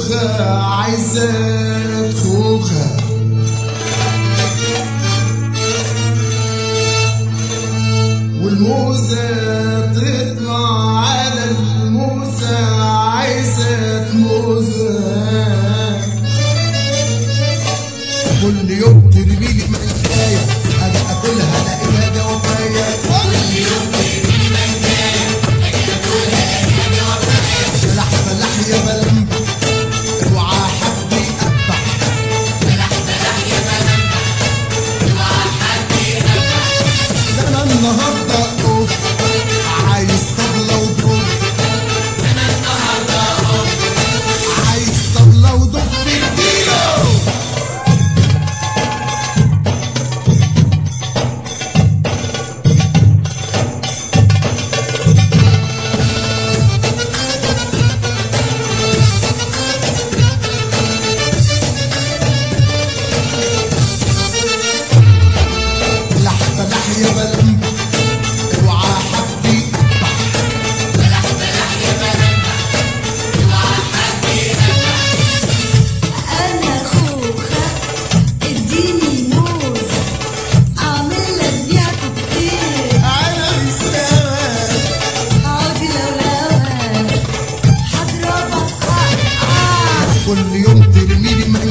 خوخة عايزة خوخة والموزة تطلع على الموزة عايزة موزة كل يوم ترمي لي منكاية اجي اكلها الاقيها جوافية كل يوم ترمي لي منكاية اجي اكلها الاقيها جوافية فلاح فلاح يا بلمبة اوعى حد يقبح فلاح فلاح يا بلمبة اوعى حد يقبح ده انا النهارده اوف عايز طبلة ودف ده انا النهارده اوف عايز طبلة ودف اديله فلاح فلاح يا بلمبة اوعى حد يقبح فلاح فلاح يا بلمبة اوعى حد يقبح انا خوخة اديني موزة اعمل لك بيها كوكتيل انا مستوى عودي لولوة هضربك اه اه كل يوم ترمي لي